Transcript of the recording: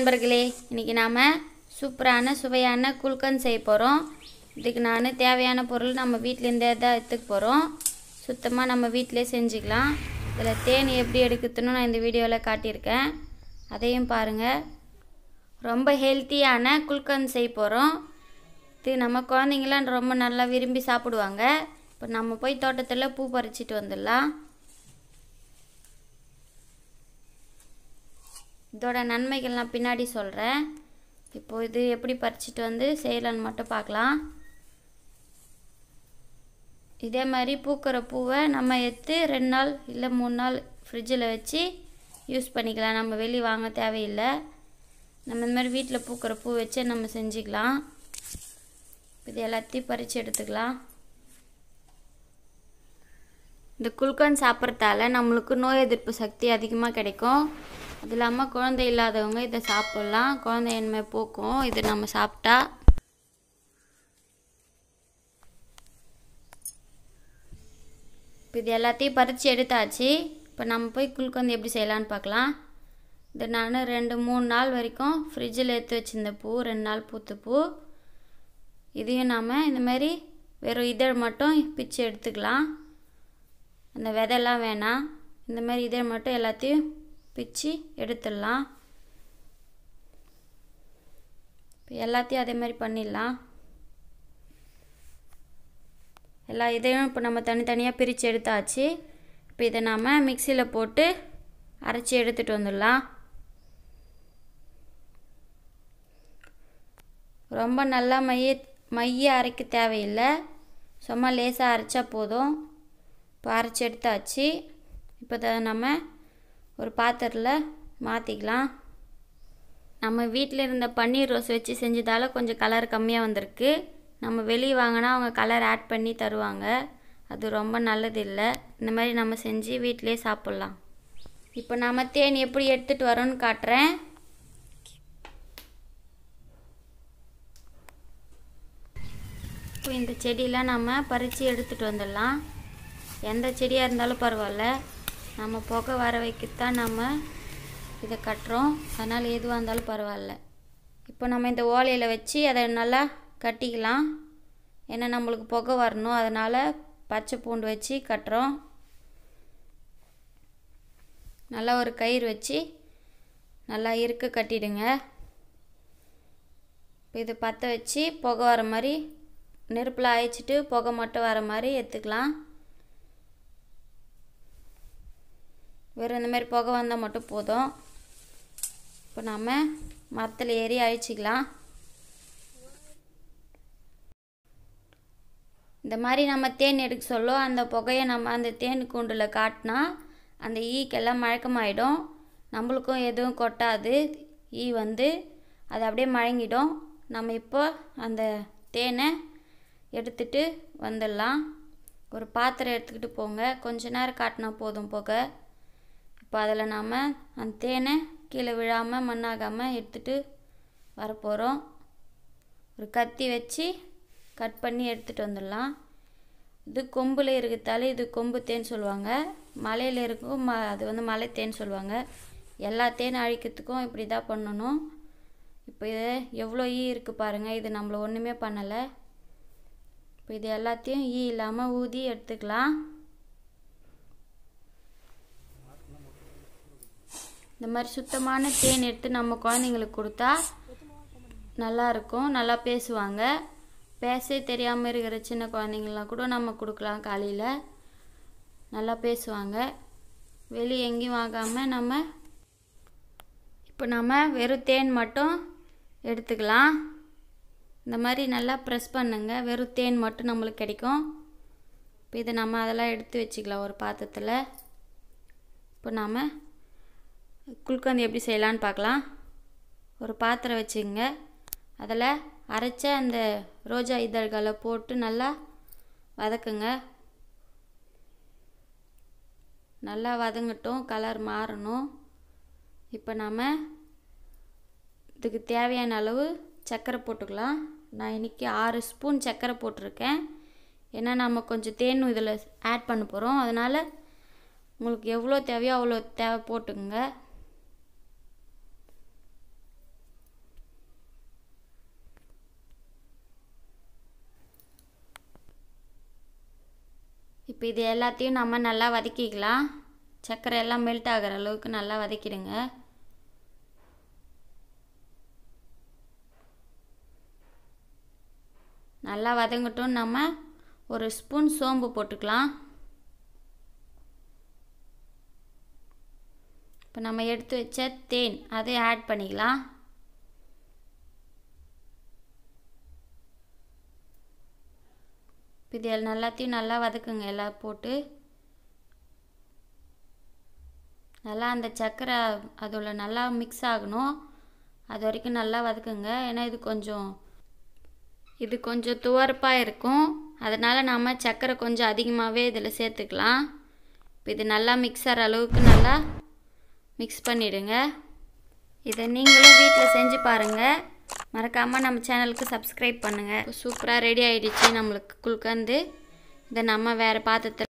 நண்பர்களே இன்றைக்கி நாம் சூப்பரான சுவையான குல்கன் செய்ய போகிறோம் இதுக்கு நான் தேவையான பொருள் நம்ம வீட்டிலேருந்தே தான் எடுத்துக்க போகிறோம் சுத்தமாக நம்ம வீட்டிலே செஞ்சுக்கலாம் இதில் தேன் எப்படி எடுக்குதுன்னு நான் இந்த வீடியோவில் காட்டியிருக்கேன் அதையும் பாருங்கள் ரொம்ப ஹெல்த்தியான குல்கன் செய்ய போகிறோம் இது நம்ம குழந்தைங்களாம் ரொம்ப நல்லா விரும்பி சாப்பிடுவாங்க இப்போ நம்ம போய் தோட்டத்தில் பூ பறிச்சிட்டு வந்துடலாம் இதோட நன்மைகள் நான் பின்னாடி சொல்கிறேன் இப்போ இது எப்படி பறிச்சிட்டு வந்து செய்யலான்னு மட்டும் பார்க்கலாம் இதே மாதிரி பூக்கிற பூவை நம்ம எடுத்து ரெண்டு நாள் இல்லை மூணு நாள் ஃப்ரிட்ஜில் வச்சு யூஸ் பண்ணிக்கலாம் நம்ம வெளியே வாங்க தேவையில்லை நம்ம இந்த மாதிரி வீட்டில் பூக்கிற பூ வச்சு நம்ம செஞ்சுக்கலாம் இது எல்லாத்தையும் பறித்து எடுத்துக்கலாம் இந்த குல்கன் சாப்பிட்றதால நம்மளுக்கு நோய் எதிர்ப்பு சக்தி அதிகமாக கிடைக்கும் அது இல்லாமல் குழந்தை இல்லாதவங்க இதை சாப்பிட்லாம் குழந்தையின்மை போக்கும் இது நம்ம சாப்பிட்டா இப்போ இது எல்லாத்தையும் பறித்து எடுத்தாச்சு இப்போ நம்ம போய் குல்கந்து எப்படி செய்யலான்னு பார்க்கலாம் இது நான் ரெண்டு மூணு நாள் வரைக்கும் ஃப்ரிட்ஜில் எடுத்து வச்சுருந்த பூ ரெண்டு நாள் பூத்த பூ இதையும் நாம் இந்தமாரி வெறும் இதழ் மட்டும் பிச்சு எடுத்துக்கலாம் அந்த விதைலாம் வேணாம் இந்த மாதிரி இதழ் மட்டும் எல்லாத்தையும் பிச்சு எடுத்துடலாம் இப்போ எல்லாத்தையும் அதே மாதிரி பண்ணிடலாம் எல்லா இதையும் இப்போ நம்ம தனித்தனியாக பிரித்து எடுத்தாச்சு இப்போ இதை நாம் மிக்சியில் போட்டு அரைச்சி எடுத்துகிட்டு வந்துடலாம் ரொம்ப நல்லா மைய மைய அரைக்க தேவையில்லை சும்மா லேசாக அரைச்சா போதும் இப்போ அரைச்சி எடுத்தாச்சு இப்போ அதை நம்ம ஒரு பாத்திரத்தில் மாற்றிக்கலாம் நம்ம வீட்டில் இருந்த பன்னீர் ரோஸ் வச்சு செஞ்சதால் கொஞ்சம் கலர் கம்மியாக வந்திருக்கு நம்ம வெளியே வாங்கினா அவங்க கலர் ஆட் பண்ணி தருவாங்க அது ரொம்ப நல்லது இல்லை இந்த மாதிரி நம்ம செஞ்சு வீட்டிலே சாப்பிட்லாம் இப்போ நம்ம தேன் எப்படி எடுத்துகிட்டு வரோன்னு காட்டுறேன் இப்போ இந்த செடியெலாம் நம்ம பறித்து எடுத்துகிட்டு வந்துடலாம் எந்த செடியாக இருந்தாலும் பரவாயில்ல நம்ம புகை வர வைக்கத்தான் நம்ம இதை கட்டுறோம் அதனால் எதுவாக இருந்தாலும் பரவாயில்ல இப்போ நம்ம இந்த ஓலையில் வச்சு அதை நல்லா கட்டிக்கலாம் ஏன்னா நம்மளுக்கு புகை வரணும் அதனால் பச்சை பூண்டு வச்சு கட்டுறோம் நல்லா ஒரு கயிறு வச்சு நல்லா இருக்க கட்டிடுங்க இப்போ இது பற்ற வச்சு புகை வர மாதிரி நெருப்பில் அயச்சிட்டு புகை மட்டும் வர மாதிரி எடுத்துக்கலாம் வெறும் இந்த மாதிரி புகை வந்தால் மட்டும் போதும் இப்போ நம்ம மரத்தில் ஏறி அழிச்சிக்கலாம் இந்த மாதிரி நம்ம தேன் எடுக்க சொல்ல அந்த புகையை நம்ம அந்த தேன் கூண்டில் காட்டினா அந்த ஈக்கெல்லாம் மழக்கமாயிடும் நம்மளுக்கும் எதுவும் கொட்டாது ஈ வந்து அது அப்படியே மழங்கிடும் நம்ம இப்போ அந்த தேனை எடுத்துட்டு வந்துடலாம் ஒரு பாத்திரம் எடுத்துக்கிட்டு போங்க கொஞ்ச நேரம் காட்டினா போதும் புகை இப்போ அதில் நாம் அந்த தேனை கீழே விழாமல் மண்ணாகாமல் எடுத்துகிட்டு வரப்போகிறோம் ஒரு கத்தி வச்சு கட் பண்ணி எடுத்துகிட்டு வந்துடலாம் இது கொம்பில் இருக்கிறதால இது கொம்பு தேன் சொல்லுவாங்க மலையில் இருக்கும் ம அது வந்து மலை தேன் சொல்லுவாங்க எல்லா தேன் அழிக்கிறதுக்கும் இப்படி தான் பண்ணணும் இப்போ இது எவ்வளோ ஈ இருக்குது பாருங்கள் இது நம்மளை ஒன்றுமே பண்ணலை இப்போ இது எல்லாத்தையும் ஈ இல்லாமல் ஊதி எடுத்துக்கலாம் இந்த மாதிரி சுத்தமான தேன் எடுத்து நம்ம குழந்தைங்களுக்கு கொடுத்தா நல்லா இருக்கும் நல்லா பேசுவாங்க பேசவே தெரியாமல் இருக்கிற சின்ன குழந்தைங்களாம் கூட நம்ம கொடுக்கலாம் காலையில் நல்லா பேசுவாங்க வெளியே எங்கேயும் வாங்காமல் நம்ம இப்போ நம்ம வெறும் தேன் மட்டும் எடுத்துக்கலாம் இந்த மாதிரி நல்லா ப்ரெஸ் பண்ணுங்க வெறும் தேன் மட்டும் நம்மளுக்கு கிடைக்கும் இப்போ இதை நம்ம அதெல்லாம் எடுத்து வச்சுக்கலாம் ஒரு பாத்திரத்தில் இப்போ நாம் குல்கந்தி எப்படி செய்யலான்னு பார்க்கலாம் ஒரு பாத்திரம் வச்சுங்க அதில் அரைச்ச அந்த ரோஜா இதழ்களை போட்டு நல்லா வதக்குங்க நல்லா வதங்கட்டும் கலர் மாறணும் இப்போ நாம் இதுக்கு தேவையான அளவு சர்க்கரை போட்டுக்கலாம் நான் இன்றைக்கி ஆறு ஸ்பூன் சர்க்கரை போட்டிருக்கேன் ஏன்னா நம்ம கொஞ்சம் தேன் இதில் ஆட் பண்ண போகிறோம் அதனால் உங்களுக்கு எவ்வளோ தேவையோ அவ்வளோ தேவை போட்டுங்க இப்போ இது எல்லாத்தையும் நம்ம நல்லா வதக்கிக்கலாம் சர்க்கரை எல்லாம் மெல்ட் ஆகிற அளவுக்கு நல்லா வதக்கிடுங்க நல்லா வதங்கட்டும் நம்ம ஒரு ஸ்பூன் சோம்பு போட்டுக்கலாம் இப்போ நம்ம எடுத்து வச்ச தேன் அதை ஆட் பண்ணிக்கலாம் இப்போ இது எல்லாத்தையும் நல்லா வதக்குங்க எல்லாம் போட்டு நல்லா அந்த சர்க்கரை அதோட நல்லா மிக்ஸ் ஆகணும் அது வரைக்கும் நல்லா வதக்குங்க ஏன்னா இது கொஞ்சம் இது கொஞ்சம் துவர்ப்பாக இருக்கும் அதனால் நாம் சர்க்கரை கொஞ்சம் அதிகமாகவே இதில் சேர்த்துக்கலாம் இப்போ இது நல்லா மிக்ஸ் ஆகிற அளவுக்கு நல்லா மிக்ஸ் பண்ணிவிடுங்க இதை நீங்களும் வீட்டில் செஞ்சு பாருங்கள் மறக்காமல் நம்ம சேனலுக்கு சப்ஸ்கிரைப் பண்ணுங்கள் சூப்பராக ரெடி ஆகிடுச்சு நம்மளுக்கு குல்கந்து இதை நம்ம வேறு பாத்திரத்தில்